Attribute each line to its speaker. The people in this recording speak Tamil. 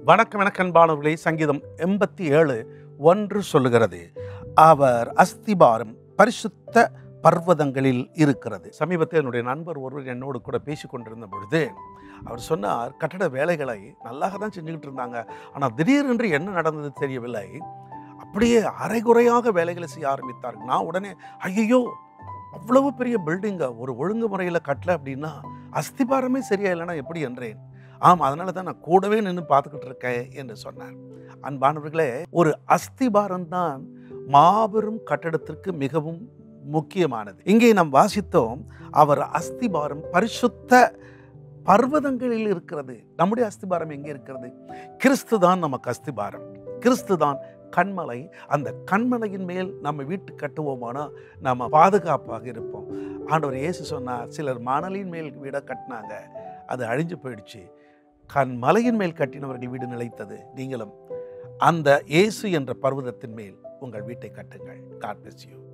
Speaker 1: வணக்கம் எனக்கன்பானவர்களே சங்கீதம் எண்பத்தி ஏழு ஒன்று சொல்லுகிறது அவர் அஸ்திபாரம் பரிசுத்த பர்வதங்களில் இருக்கிறது சமீபத்தில் என்னுடைய நண்பர் ஒருவர் என்னோடு கூட பேசி கொண்டிருந்த பொழுது அவர் சொன்னார் கட்டட வேலைகளை நல்லாக தான் செஞ்சுக்கிட்டு இருந்தாங்க ஆனால் திடீரென்று என்ன நடந்தது தெரியவில்லை அப்படியே அரைகுறையாக வேலைகளை செய்ய ஆரம்பித்தார்கள் நான் உடனே ஐயோ அவ்வளவு பெரிய பில்டிங்கை ஒரு ஒழுங்குமுறையில் கட்டல அப்படின்னா அஸ்திபாரமே சரியா இல்லைன்னா எப்படி என்றேன் ஆம் அதனால தான் நான் கூடவே நின்று பார்த்துக்கிட்டு இருக்கேன் என்று சொன்னார் அன்பானவர்களே ஒரு அஸ்திபாரம் தான் மாபெரும் கட்டடத்திற்கு மிகவும் முக்கியமானது இங்கே நாம் வாசித்தோம் அவர் அஸ்திபாரம் பரிசுத்த பர்வதங்களில் இருக்கிறது நம்முடைய அஸ்திபாரம் எங்கே இருக்கிறது கிறிஸ்து தான் நமக்கு அஸ்திபாரம் கிறிஸ்து தான் கண்மலை அந்த கண்மலையின் மேல் நம்ம வீட்டு கட்டுவோமானா நம்ம பாதுகாப்பாக இருப்போம் ஆண்டவர் இயேசு சொன்னார் சிலர் மணலின் மேல் வீடை கட்டினாங்க அது அழிஞ்சு போயிடுச்சு கண் மலையின் மேல் கட்டினவர்கள் வீடு நிலைத்தது நீங்களும் அந்த இயேசு என்ற பர்வதத்தின் மேல் உங்கள் வீட்டை கட்டுங்கள் காட் bless you